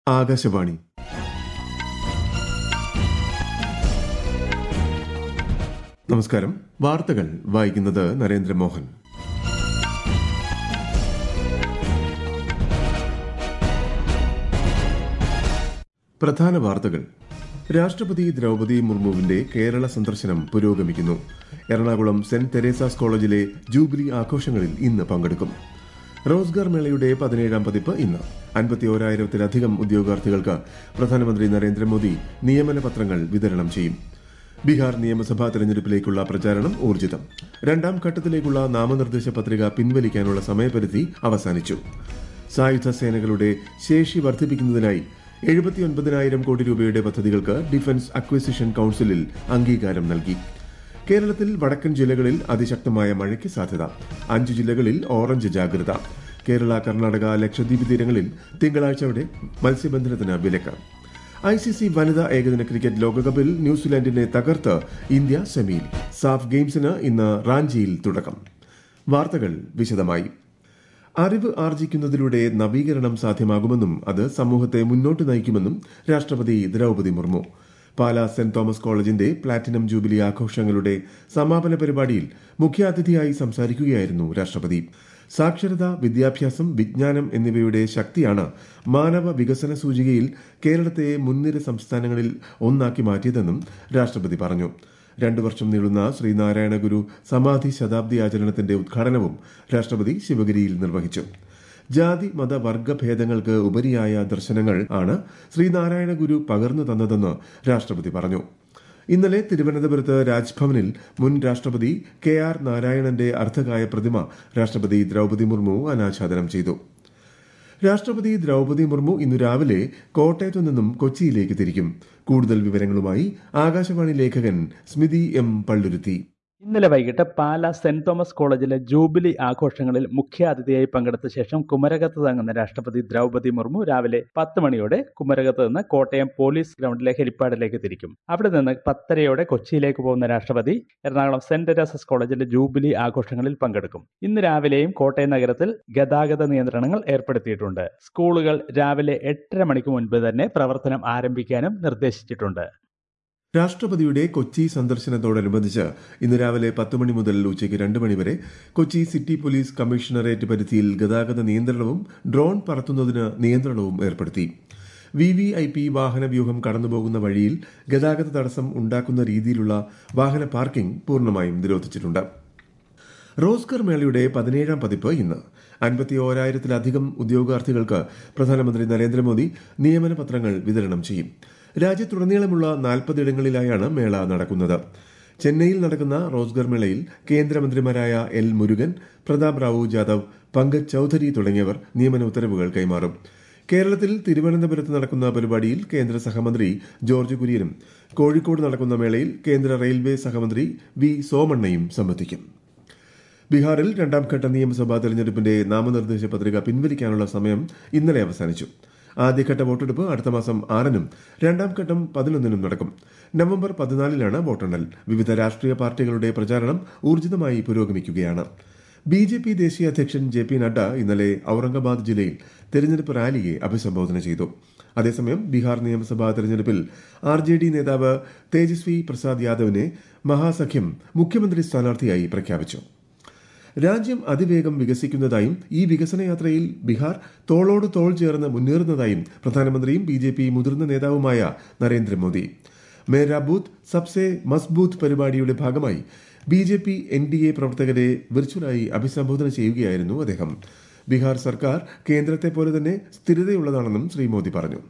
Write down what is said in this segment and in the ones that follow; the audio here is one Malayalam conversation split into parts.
ആകാശവാണി നമസ്കാരം വാർത്തകൾ വായിക്കുന്നത് നരേന്ദ്രമോഹൻ പ്രധാന വാർത്തകൾ രാഷ്ട്രപതി ദ്രൗപദി മുർമുവിന്റെ കേരള സന്ദർശനം പുരോഗമിക്കുന്നു എറണാകുളം സെന്റ് തെരേസാസ് കോളേജിലെ ജൂബിലി ആഘോഷങ്ങളിൽ ഇന്ന് പങ്കെടുക്കും റോസ്ഗാർ മേളയുടെ പതിനേഴാം പതിപ്പ് ഇന്ന് അൻപത്തി ഓരായിരത്തിലധികം ഉദ്യോഗാർത്ഥികൾക്ക് പ്രധാനമന്ത്രി നരേന്ദ്രമോദി നിയമന പത്രങ്ങൾ വിതരണം ചെയ്യും ബീഹാർ നിയമസഭാ തെരഞ്ഞെടുപ്പിലേക്കുള്ള പ്രചാരണം ഊർജിതം രണ്ടാം ഘട്ടത്തിലേക്കുള്ള നാമനിർദ്ദേശ പത്രിക പിൻവലിക്കാനുള്ള സമയപരിധി അവസാനിച്ചു സായുധ സേനകളുടെ ശേഷി വർദ്ധിപ്പിക്കുന്നതിനായി എഴുപത്തിയൊൻപതിനായിരം കോടി രൂപയുടെ പദ്ധതികൾക്ക് ഡിഫൻസ് അക്വിസിഷൻ കൌൺസിലിൽ അംഗീകാരം നൽകി കേരളത്തിൽ വടക്കൻ ജില്ലകളിൽ അതിശക്തമായ മഴയ്ക്ക് സാധ്യത അഞ്ച് ജില്ലകളിൽ ഓറഞ്ച് ജാഗ്രത കേരള കർണാടക ലക്ഷദ്വീപ് തീരങ്ങളിൽ തിങ്കളാഴ്ച വരെ മത്സ്യബന്ധനത്തിന് വിലക്ക് ഐ സി സി വനിതാ ഏകദിന ക്രിക്കറ്റ് ലോകകപ്പിൽ ന്യൂസിലാൻഡിനെ തകർത്ത് ഇന്ത്യ സെമിയിൽ സാഫ് ഗെയിംസിന് ഇന്ന് റാഞ്ചിയിൽ തുടക്കം വാർത്തകൾ വിശദമായി അറിവ് ആർജിക്കുന്നതിലൂടെ നവീകരണം സാധ്യമാകുമെന്നും അത് സമൂഹത്തെ മുന്നോട്ട് നയിക്കുമെന്നും രാഷ്ട്രപതി ദ്രൌപദി മുർമു പാലാ സെന്റ് തോമസ് കോളേജിന്റെ പ്ലാറ്റിനം ജൂബിലി ആഘോഷങ്ങളുടെ സമാപന പരിപാടിയിൽ മുഖ്യാതിഥിയായി സംസാരിക്കുകയായിരുന്നു രാഷ്ട്രപതി സാക്ഷരത വിദ്യാഭ്യാസം വിജ്ഞാനം എന്നിവയുടെ ശക്തിയാണ് മാനവ വികസന സൂചികയിൽ കേരളത്തെ മുൻനിര സംസ്ഥാനങ്ങളിൽ ഒന്നാക്കി മാറ്റിയതെന്നും രാഷ്ട്രപതി പറഞ്ഞു രണ്ടു വർഷം നീളുന്ന ശ്രീനാരായണ ഗുരു സമാധി ശതാബ്ദി ആചരണത്തിന്റെ ഉദ്ഘാടനവും രാഷ്ട്രപതി ശിവഗിരിയിൽ നിർവഹിച്ചു ജാതി മത വർഗ ഭേദങ്ങൾക്ക് ഉപരിയായ ദർശനങ്ങൾ ആണ് ശ്രീനാരായണ ഗുരു പകർന്നു തന്നതെന്ന് രാഷ്ട്രപതി പറഞ്ഞു ഇന്നലെ തിരുവനന്തപുരത്ത് രാജ്ഭവനിൽ മുൻ രാഷ്ട്രപതി കെ ആർ നാരായണന്റെ അർദ്ധകായ പ്രതിമ രാഷ്ട്രപതി ദ്രൌപദി മുർമു അനാച്ഛാദനം ചെയ്തു രാഷ്ട്രപതി ദ്രൌപദി മുർമു ഇന്നു രാവിലെ കോട്ടയത്തു നിന്നും കൊച്ചിയിലേക്ക് തിരിക്കും കൂടുതൽ വിവരങ്ങളുമായി ആകാശവാണി ലേഖകൻ സ്മിതി എം പള്ളുരുത്തി ഇന്നലെ വൈകിട്ട് പാല സെന്റ് തോമസ് കോളേജിലെ ജൂബിലി ആഘോഷങ്ങളിൽ മുഖ്യാതിഥിയായി പങ്കെടുത്ത ശേഷം കുമരകത്ത് തങ്ങുന്ന രാഷ്ട്രപതി ദ്രൗപദി മുർമു രാവിലെ പത്ത് മണിയോടെ കുമരകത്ത് നിന്ന് കോട്ടയം പോലീസ് ഗ്രൗണ്ടിലെ ഹെലിപ്പാഡിലേക്ക് തിരിക്കും അവിടെ നിന്ന് പത്തരയോടെ കൊച്ചിയിലേക്ക് പോകുന്ന രാഷ്ട്രപതി എറണാകുളം സെന്റ് തെരേസസ് കോളേജിലെ ജൂബിലി ആഘോഷങ്ങളിൽ പങ്കെടുക്കും ഇന്ന് രാവിലെയും കോട്ടയം നഗരത്തിൽ ഗതാഗത നിയന്ത്രണങ്ങൾ ഏർപ്പെടുത്തിയിട്ടുണ്ട് സ്കൂളുകൾ രാവിലെ എട്ടര മണിക്ക് മുൻപ് തന്നെ പ്രവർത്തനം ആരംഭിക്കാനും നിർദ്ദേശിച്ചിട്ടുണ്ട് രാഷ്ട്രപതിയുടെ കൊച്ചി സന്ദർശനത്തോടനുബന്ധിച്ച് ഇന്ന് രാവിലെ പത്ത് മണി മുതൽ ഉച്ചയ്ക്ക് രണ്ട് മണിവരെ കൊച്ചി സിറ്റി പോലീസ് കമ്മീഷണറേറ്റ് പരിധിയിൽ ഗതാഗത നിയന്ത്രണവും ഡ്രോൺ പറത്തുന്നതിന് നിയന്ത്രണവും ഏർപ്പെടുത്തി വി വി ഐ പി വാഹന വ്യൂഹം കടന്നുപോകുന്ന വഴിയിൽ ഗതാഗത തടസ്സം ഉണ്ടാക്കുന്ന രീതിയിലുള്ള വാഹന പാർക്കിംഗ് പൂർണ്ണമായും നിരോധിച്ചിട്ടുണ്ട് റോസ്കർ മേളയുടെ പതിനേഴാം പതിപ്പ് ഇന്ന് അൻപത്തി ഓരായിരത്തിലധികം ഉദ്യോഗാർത്ഥികൾക്ക് പ്രധാനമന്ത്രി നരേന്ദ്രമോദി നിയമന പത്രങ്ങൾ വിതരണം ചെയ്യും രാജ്യത്തുടനീളമുള്ള നാൽപ്പതിടങ്ങളിലായാണ് മേള നടക്കുന്നത് ചെന്നൈയിൽ നടക്കുന്ന റോസ്ഗർ മേളയിൽ കേന്ദ്രമന്ത്രിമാരായ എൽ മുരുകൻ പ്രതാപ് റാവു ജാദവ് പങ്കജ് ചൌധരി തുടങ്ങിയവർ നിയമന ഉത്തരവുകൾ കൈമാറും കേരളത്തിൽ തിരുവനന്തപുരത്ത് നടക്കുന്ന പരിപാടിയിൽ കേന്ദ്ര സഹമന്ത്രി ജോർജ് കുര്യനും കോഴിക്കോട് നടക്കുന്ന മേളയിൽ കേന്ദ്ര റെയിൽവേ സഹമന്ത്രി വി സോമണ്ണയും സംബന്ധിക്കും ബീഹാറിൽ രണ്ടാംഘട്ട നിയമസഭാ തെരഞ്ഞെടുപ്പിന്റെ നാമനിർദ്ദേശ പത്രിക പിൻവലിക്കാനുള്ള സമയം ഇന്നലെ അവസാനിച്ചു ആദ്യഘട്ട വോട്ടെടുപ്പ് അടുത്ത മാസം ആറിനും രണ്ടാം ഘട്ടം പതിനൊന്നിനും നടക്കും നവംബർ പതിനാലിനാണ് വോട്ടെണ്ണൽ വിവിധ രാഷ്ട്രീയ പാർട്ടികളുടെ പ്രചാരണം ഊർജിതമായി പുരോഗമിക്കുകയാണ് ബി ജെ പി ദേശീയ അധ്യക്ഷൻ ജെ പി നഡ്ഡ ഇന്നലെ ഔറംഗാബാദ് ജില്ലയിൽ തെരഞ്ഞെടുപ്പ് റാലിയെ അഭിസംബോധന ചെയ്തു അതേസമയം ബീഹാർ നിയമസഭാ തെരഞ്ഞെടുപ്പിൽ ആർ ജെ ഡി നേതാവ് തേജസ്വി പ്രസാദ് യാദവിനെ മഹാസഖ്യം മുഖ്യമന്ത്രി സ്ഥാനാർത്ഥിയായി പ്രഖ്യാപിച്ചു രാജ്യം അതിവേഗം വികസിക്കുന്നതായും ഈ വികസന യാത്രയിൽ ബീഹാർ തോളോട് തോൾ ചേർന്ന് മുന്നേറുന്നതായും പ്രധാനമന്ത്രിയും ബി ജെ പി മുതിർന്ന നേതാവുമായ നരേന്ദ്രമോദി മേരാ ബൂത്ത് സബ്സെ മസ്ബൂത്ത് പരിപാടിയുടെ ഭാഗമായി B J P N D A പ്രവർത്തകരെ വിർച്വലായി അഭിസംബോധന ചെയ്യുകയായിരുന്നു അദ്ദേഹം ബീഹാർ സർക്കാർ കേന്ദ്രത്തെ പോലെ തന്നെ സ്ഥിരതയുള്ളതാണെന്നും ശ്രീ മോദി പറഞ്ഞു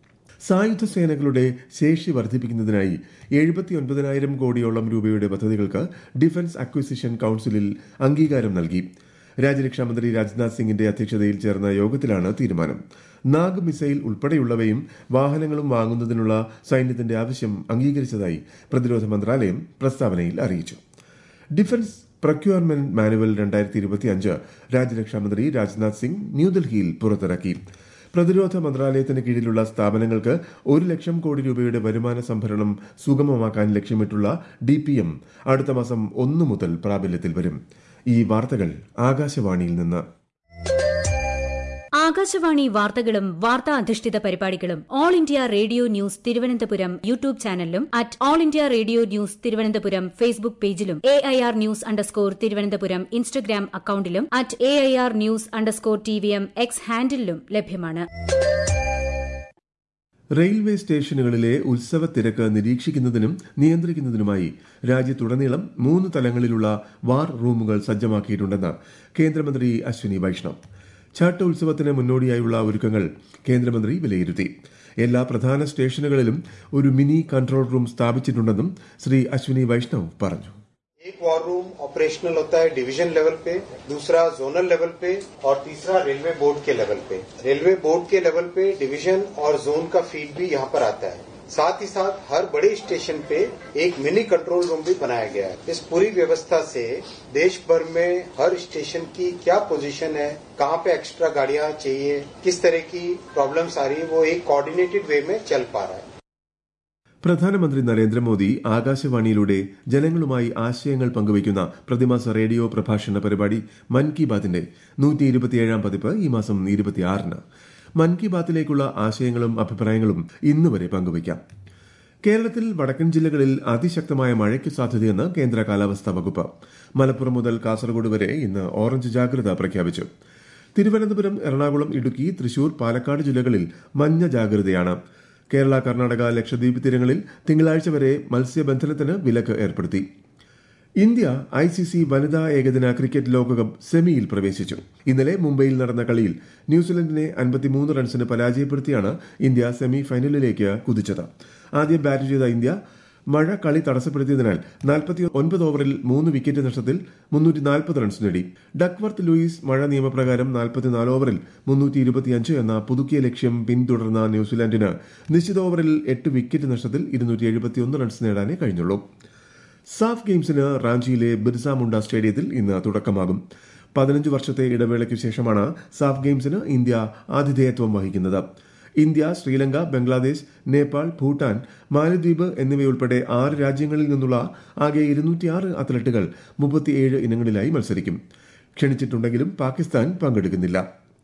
സായുധ സേനകളുടെ ശേഷി വർദ്ധിപ്പിക്കുന്നതിനായി എഴുപത്തിയൊൻപതിനായിരം കോടിയോളം രൂപയുടെ പദ്ധതികൾക്ക് ഡിഫൻസ് അക്വിസിഷൻ കൌൺസിലിൽ അംഗീകാരം നൽകി രാജ്യരക്ഷാമന്ത്രി രാജ്നാഥ് സിംഗിന്റെ അധ്യക്ഷതയിൽ ചേർന്ന യോഗത്തിലാണ് തീരുമാനം നാഗ് മിസൈൽ ഉൾപ്പെടെയുള്ളവയും വാഹനങ്ങളും വാങ്ങുന്നതിനുള്ള സൈന്യത്തിന്റെ ആവശ്യം അംഗീകരിച്ചതായി പ്രതിരോധ മന്ത്രാലയം പ്രസ്താവനയിൽ അറിയിച്ചു ഡിഫൻസ് പ്രൊക്യൂർമെന്റ് മാനുവൽ രണ്ടായിരത്തി ഇരുപത്തിയഞ്ച് രാജ്യരക്ഷാമന്ത്രി രാജ്നാഥ് സിംഗ് ന്യൂഡൽഹിയിൽ പുറത്തിറക്കി പ്രതിരോധ മന്ത്രാലയത്തിന് കീഴിലുള്ള സ്ഥാപനങ്ങൾക്ക് ഒരു ലക്ഷം കോടി രൂപയുടെ വരുമാന സംഭരണം സുഗമമാക്കാൻ ലക്ഷ്യമിട്ടുള്ള ഡി പി എം അടുത്ത മാസം ഒന്നു മുതൽ പ്രാബല്യത്തിൽ വരും ഈ വാർത്തകൾ ആകാശവാണിയിൽ നിന്ന് ആകാശവാണി വാർത്തകളും വാർത്താ അധിഷ്ഠിത പരിപാടികളും all India radio news Thiruvananthapuram YouTube ചാനലിലും at all India radio news Thiruvananthapuram Facebook പേജിലും A I R news underscore Thiruvananthapuram Instagram അക്കൌണ്ടിലും at A I R news underscore T V M X ഹാൻഡിലും ലഭ്യമാണ് റെയിൽവേ സ്റ്റേഷനുകളിലെ ഉത്സവ തിരക്ക് നിരീക്ഷിക്കുന്നതിനും നിയന്ത്രിക്കുന്നതിനുമായി രാജ്യത്തുടനീളം മൂന്ന് തലങ്ങളിലുള്ള വാർ റൂമുകൾ സജ്ജമാക്കിയിട്ടുണ്ടെന്ന് കേന്ദ്രമന്ത്രി അശ്വിനി വൈഷ്ണവ് ഛാട്ട് ഉത്സവത്തിന് മുന്നോടിയായുള്ള ഒരുക്കങ്ങൾ കേന്ദ്രമന്ത്രി വിലയിരുത്തി എല്ലാ പ്രധാന സ്റ്റേഷനുകളിലും ഒരു മിനി കൺട്രോൾ റൂം സ്ഥാപിച്ചിട്ടുണ്ടെന്നും ശ്രീ അശ്വിനി വൈഷ്ണവ് പറഞ്ഞു एक वॉर रूम ऑपरेशनल होता है डिवीजन लेवल पे दूसरा जोनल लेवल पे और तीसरा रेलवे बोर्ड के लेवल पे रेलवे बोर्ड के लेवल पे डिवीजन और जोन का फीड भी यहाँ पर आता है साथ ही साथ हर बड़े स्टेशन पे एक मिनी कंट्रोल रूम भी बनाया गया है इस पूरी व्यवस्था से देश भर में हर स्टेशन की क्या पोजीशन है कहाँ पे एक्स्ट्रा गाड़ियां चाहिए किस तरह की प्रॉब्लम्स आ रही है वो एक कोऑर्डिनेटेड वे में चल पा रहा है പ്രധാനമന്ത്രി നരേന്ദ്രമോദി ആകാശവാണിയിലൂടെ ജനങ്ങളുമായി ആശയങ്ങൾ പങ്കുവയ്ക്കുന്ന പ്രതിമാസ റേഡിയോ പ്രഭാഷണ പരിപാടി മൻ കി ബാത്തിന്റെ നൂറ്റി ഇരുപത്തിയേഴാം പതിപ്പ് ഈ മാസം ഇരുപത്തിയാറിന് മൻ കി ബാത്തിലേക്കുള്ള ആശയങ്ങളും അഭിപ്രായങ്ങളും ഇന്ന് വരെ പങ്കുവയ്ക്കാം കേരളത്തിൽ വടക്കൻ ജില്ലകളിൽ അതിശക്തമായ മഴയ്ക്ക് സാധ്യതയെന്ന് കേന്ദ്ര കാലാവസ്ഥാ വകുപ്പ് മലപ്പുറം മുതൽ കാസർഗോഡ് വരെ ഇന്ന് ഓറഞ്ച് ജാഗ്രത പ്രഖ്യാപിച്ചു തിരുവനന്തപുരം എറണാകുളം ഇടുക്കി തൃശൂർ പാലക്കാട് ജില്ലകളിൽ മഞ്ഞ ജാഗ്രതയാണ് കേരള കർണാടക ലക്ഷദ്വീപ് തീരങ്ങളിൽ തിങ്കളാഴ്ച വരെ മത്സ്യബന്ധനത്തിന് വിലക്ക് ഏർപ്പെടുത്തി ഇന്ത്യ ഐ സി സി വനിതാ ഏകദിന ക്രിക്കറ്റ് ലോകകപ്പ് സെമിയിൽ പ്രവേശിച്ചു ഇന്നലെ മുംബൈയിൽ നടന്ന കളിയിൽ ന്യൂസിലൻഡിനെ അൻപത്തിമൂന്ന് റൺസിന് പരാജയപ്പെടുത്തിയാണ് ഇന്ത്യ സെമി ഫൈനലിലേക്ക് കുതിച്ചത് ആദ്യം ബാറ്റ് ചെയ്ത ഇന്ത്യ മഴ കളി തടസ്സപ്പെടുത്തിയതിനാൽ നാൽപ്പത്തി ഒൻപത് ഓവറിൽ മൂന്ന് വിക്കറ്റ് നഷ്ടത്തിൽ മുന്നൂറ്റി നാൽപ്പത് റൺസ് നേടി ഡക്വർത്ത് ലൂയിസ് മഴ നിയമപ്രകാരം നാൽപ്പത്തിനാല് ഓവറിൽ മുന്നൂറ്റി ഇരുപത്തിയഞ്ച് എന്ന പുതുക്കിയ ലക്ഷ്യം പിന്തുടർന്ന ന്യൂസിലാൻഡിന് നിശ്ചിത ഓവറിൽ എട്ട് വിക്കറ്റ് നഷ്ടത്തിൽ ഇരുന്നൂറ്റി എഴുപത്തിയൊന്ന് റൺസ് നേടാനേ കഴിഞ്ഞുള്ളൂ സാഫ് ഗെയിംസിന് റാഞ്ചിയിലെ ബിർസ മുണ്ട സ്റ്റേഡിയത്തിൽ ഇന്ന് തുടക്കമാകും പതിനഞ്ച് വർഷത്തെ ഇടവേളയ്ക്ക് ശേഷമാണ് സാഫ് ഗെയിംസിന് ഇന്ത്യ ആതിഥേയത്വം വഹിക്കുന്നത് ഇന്ത്യ ശ്രീലങ്ക ബംഗ്ലാദേശ് നേപ്പാൾ ഭൂട്ടാൻ മാലദ്വീപ് എന്നിവയുൾപ്പെടെ ആറ് രാജ്യങ്ങളിൽ നിന്നുള്ള ആകെ ഇരുന്നൂറ്റിയാറ് അത്ലറ്റുകൾ മുപ്പത്തിയേഴ് ഇനങ്ങളിലായി മത്സരിക്കും ക്ഷണിച്ചിട്ടുണ്ടെങ്കിലും പാകിസ്ഥാൻ പങ്കെടുക്കുന്നില്ല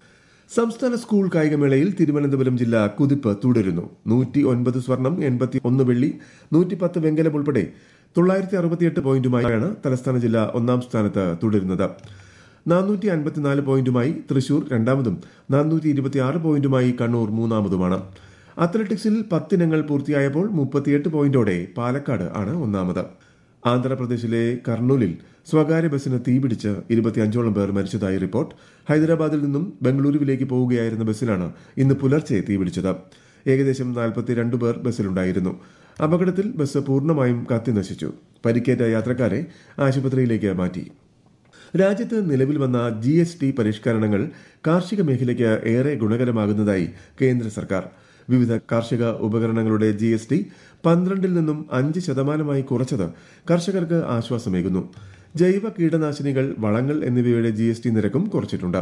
സംസ്ഥാന സ്കൂൾ കായികമേളയിൽ തിരുവനന്തപുരം ജില്ല കുതിപ്പ് തുടരുന്നു നൂറ്റി ഒൻപത് സ്വർണം എൺപത്തി ഒന്ന് വെള്ളി നൂറ്റി പത്ത് വെങ്കലം ഉൾപ്പെടെ തൊള്ളായിരത്തി അറുപത്തിയെട്ട് പോയിന്റുമായാണ് തലസ്ഥാന ജില്ല ഒന്നാം സ്ഥാനത്ത് തുടരുന്നത് നാനൂറ്റി അൻപത്തിനാല് പോയിന്റുമായി തൃശൂർ രണ്ടാമതും നാനൂറ്റി ഇരുപത്തിയാറ് പോയിന്റുമായി കണ്ണൂർ മൂന്നാമതുമാണ് അത്ലറ്റിക്സിൽ പത്തിനങ്ങൾ പൂർത്തിയായപ്പോൾ മുപ്പത്തിയെട്ട് പോയിന്റോടെ പാലക്കാട് ആണ് ഒന്നാമത് ആന്ധ്രാപ്രദേശിലെ കർണൂലിൽ സ്വകാര്യ ബസ്സിന് തീപിടിച്ച് ഇരുപത്തിയഞ്ചോളം പേർ മരിച്ചതായി റിപ്പോർട്ട് ഹൈദരാബാദിൽ നിന്നും ബംഗളൂരുവിലേക്ക് പോവുകയായിരുന്ന ബസ്സിലാണ് ഇന്ന് പുലർച്ചെ തീപിടിച്ചത് ഏകദേശം നാൽപ്പത്തിരണ്ട് പേർ ബസ്സിലുണ്ടായിരുന്നു അപകടത്തിൽ ബസ് പൂർണ്ണമായും കത്തിനശിച്ചു പരിക്കേറ്റ യാത്രക്കാരെ ആശുപത്രിയിലേക്ക് മാറ്റി രാജ്യത്ത് നിലവിൽ വന്ന ജി എസ് ടി പരിഷ്കരണങ്ങൾ കാർഷിക മേഖലയ്ക്ക് ഏറെ ഗുണകരമാകുന്നതായി കേന്ദ്ര സർക്കാർ വിവിധ കാർഷിക ഉപകരണങ്ങളുടെ ജി എസ് ടി പന്ത്രണ്ടിൽ നിന്നും അഞ്ച് ശതമാനമായി കുറച്ചത് കർഷകർക്ക് ആശ്വാസമേകുന്നു ജൈവ കീടനാശിനികൾ വളങ്ങൾ എന്നിവയുടെ ജി എസ് ടി നിരക്കും കുറച്ചിട്ടുണ്ട്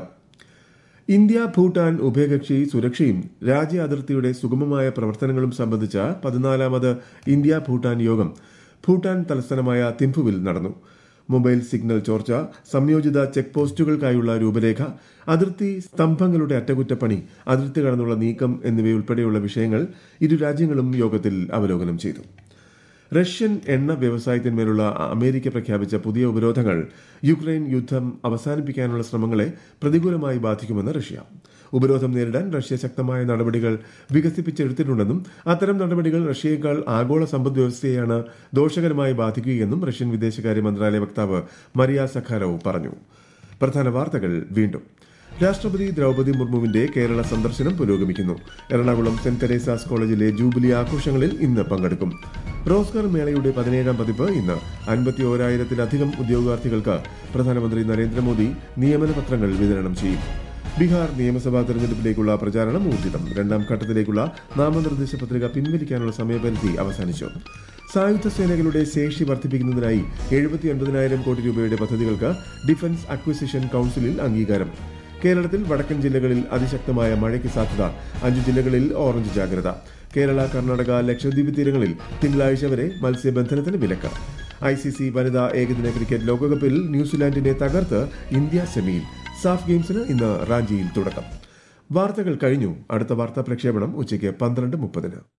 ഇന്ത്യ ഭൂട്ടാൻ ഉഭയകക്ഷി സുരക്ഷയും രാജ്യ അതിർത്തിയുടെ സുഗമമായ പ്രവർത്തനങ്ങളും സംബന്ധിച്ച പതിനാലാമത് ഇന്ത്യ ഭൂട്ടാൻ യോഗം ഭൂട്ടാൻ തലസ്ഥാനമായ തിംഫുവിൽ നടന്നു മൊബൈൽ സിഗ്നൽ ചോർച്ച സംയോജിത ചെക്ക് പോസ്റ്റുകൾക്കായുള്ള രൂപരേഖ അതിർത്തി സ്തംഭങ്ങളുടെ അറ്റകുറ്റപ്പണി അതിർത്തി കടന്നുള്ള നീക്കം എന്നിവയുൾപ്പെടെയുള്ള വിഷയങ്ങൾ ഇരു രാജ്യങ്ങളും യോഗത്തിൽ അവലോകനം ചെയ്തു റഷ്യൻ എണ്ണ വ്യവസായത്തിന്മേലുള്ള അമേരിക്ക പ്രഖ്യാപിച്ച പുതിയ ഉപരോധങ്ങൾ യുക്രൈൻ യുദ്ധം അവസാനിപ്പിക്കാനുള്ള ശ്രമങ്ങളെ പ്രതികൂലമായി ബാധിക്കുമെന്ന് റഷ്യ ഉപരോധം നേരിടാൻ റഷ്യ ശക്തമായ നടപടികൾ വികസിപ്പിച്ചെടുത്തിട്ടുണ്ടെന്നും അത്തരം നടപടികൾ റഷ്യയേക്കാൾ ആഗോള സമ്പദ് വ്യവസ്ഥയെയാണ് ദോഷകരമായി ബാധിക്കുകയെന്നും റഷ്യൻ വിദേശകാര്യ മന്ത്രാലയ വക്താവ് മരിയ സഖാരോവ് പറഞ്ഞു പ്രധാന വാർത്തകൾ വീണ്ടും രാഷ്ട്രപതി ദ്രൗപദി മുർമുവിന്റെ കേരള സന്ദർശനം പുരോഗമിക്കുന്നു എറണാകുളം സെന്റ് തെരേസാസ് കോളേജിലെ ജൂബിലി ആഘോഷങ്ങളിൽ ഇന്ന് പങ്കെടുക്കും റോസ്ഗർ മേളയുടെ പതിനേഴാം പതിപ്പ് ഇന്ന് അൻപത്തി ഓരായിരത്തിലധികം ഉദ്യോഗാർത്ഥികൾക്ക് പ്രധാനമന്ത്രി നരേന്ദ്രമോദി നിയമന പത്രങ്ങൾ വിതരണം ചെയ്യും ബീഹാർ നിയമസഭാ തെരഞ്ഞെടുപ്പിലേക്കുള്ള പ്രചാരണം ഊർജിതം രണ്ടാം ഘട്ടത്തിലേക്കുള്ള നാമനിർദ്ദേശ പത്രിക പിൻവലിക്കാനുള്ള സമയപരിധി അവസാനിച്ചു സായുധ സേനകളുടെ ശേഷി വർദ്ധിപ്പിക്കുന്നതിനായി എഴുപത്തി ഒൻപതിനായിരം കോടി രൂപയുടെ പദ്ധതികൾക്ക് ഡിഫൻസ് അക്വിസിഷൻ കൌൺസിലിൽ അംഗീകാരം കേരളത്തിൽ വടക്കൻ ജില്ലകളിൽ അതിശക്തമായ മഴയ്ക്ക് സാധ്യത അഞ്ചു ജില്ലകളിൽ ഓറഞ്ച് ജാഗ്രത കേരള കർണാടക ലക്ഷദ്വീപ് തീരങ്ങളിൽ തിങ്കളാഴ്ച വരെ മത്സ്യബന്ധനത്തിന് വിലക്ക് ഐ സി സി വനിതാ ഏകദിന ക്രിക്കറ്റ് ലോകകപ്പിൽ ന്യൂസിലാൻഡിനെ തകർത്ത് ഇന്ത്യ സെമിയിൽ സാഫ് ഗെയിംസിന് ഇന്ന് റാഞ്ചിയിൽ തുടക്കം വാർത്തകൾ കഴിഞ്ഞു അടുത്ത വാർത്താ പ്രക്ഷേപണം ഉച്ചയ്ക്ക് പന്ത്രണ്ട് മുപ്പതിന്